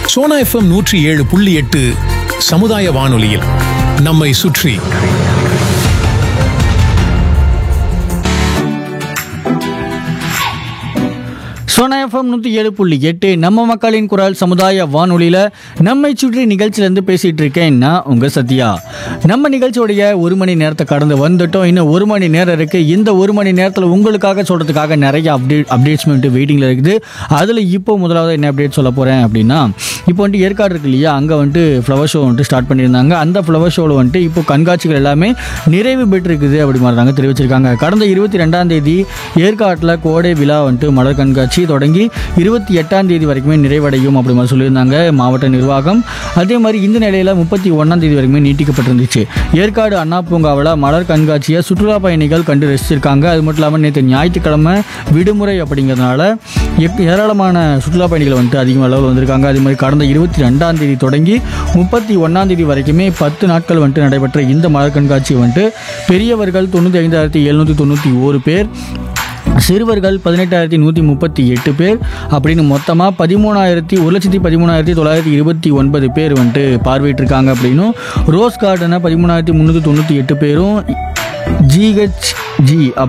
Sona FM நூற்றி ஏழு புள்ளி எட்டு சமுதாய வானொலியில் நம்மை சுற்றி சோனா எஃப்எம் நூற்றி ஏழு புள்ளி எட்டு நம்ம மக்களின் குரல் சமுதாய வானொலியில் நம்மை சுற்றி நிகழ்ச்சியிலேருந்து பேசிகிட்டு இருக்கேன் நான் உங்கள் சத்யா நம்ம நிகழ்ச்சியோடைய ஒரு மணி நேரத்தை கடந்து வந்துட்டோம் இன்னும் ஒரு மணி நேரம் இருக்குது இந்த ஒரு மணி நேரத்தில் உங்களுக்காக சொல்கிறதுக்காக நிறைய அப்டேட் அப்டேட்ஸ் வந்துட்டு வெயிட்டிங்கில் இருக்குது அதில் இப்போ முதலாவது என்ன அப்டேட் சொல்ல போகிறேன் அப்படின்னா இப்போ வந்துட்டு ஏற்காடு இருக்கு இல்லையா அங்கே வந்துட்டு ஃப்ளவர் ஷோ வந்துட்டு ஸ்டார்ட் பண்ணியிருந்தாங்க அந்த ஃப்ளவர் ஷோவில் வந்துட்டு இப்போ கண்காட்சிகள் எல்லாமே நிறைவு பெற்றிருக்குது அப்படி மாதிரி தாங்க தெரிவிச்சிருக்காங்க கடந்த இருபத்தி ரெண்டாம் தேதி ஏற்காட்டில் கோடை விழா வந்துட்டு மலர் கண்காட்சி தொடங்கி இருபத்தி எட்டாம் தேதி வரைக்குமே நிறைவடையும் அப்படி மாதிரி சொல்லியிருந்தாங்க மாவட்ட நிர்வாகம் அதே மாதிரி இந்த நிலையில் முப்பத்தி ஒன்றாம் தேதி வரைக்குமே நீட்டிக்கப்பட்டிருந்துச்சு ஏற்காடு அண்ணா பூங்காவில் மலர் கண்காட்சியை சுற்றுலா பயணிகள் கண்டு ரசிச்சிருக்காங்க அது மட்டும் இல்லாமல் நேற்று ஞாயிற்றுக்கிழமை விடுமுறை அப்படிங்கிறதுனால எக்- ஏராளமான சுற்றுலா பயணிகள் வந்துட்டு அதிக அளவில் வந்திருக்காங்க அதே மாதிரி கடந்த இருபத்தி ரெண்டாம் தேதி தொடங்கி முப்பத்தி ஒன்றாம் தேதி வரைக்குமே பத்து நாட்கள் வந்துட்டு நடைபெற்ற இந்த மலர் கண்காட்சி வந்துட்டு பெரியவர்கள் தொண்ணூற்றி ஐந்தாயிரத்தி எழுநூற்றி தொண்ணூற்றி ஒரு பேர் சிறுவர்கள் பதினெட்டாயிரத்தி நூற்றி முப்பத்தி எட்டு பேர் அப்படின்னு மொத்தமாக பதிமூணாயிரத்தி ஒரு லட்சத்தி பதிமூணாயிரத்தி தொள்ளாயிரத்தி இருபத்தி ஒன்பது பேர் வந்துட்டு பார்வையிட்டிருக்காங்க அப்படின்னும் ரோஸ் கார்டனை பதிமூணாயிரத்தி முந்நூற்றி தொண்ணூற்றி எட்டு பேரும் ஜிஹெச்ஜி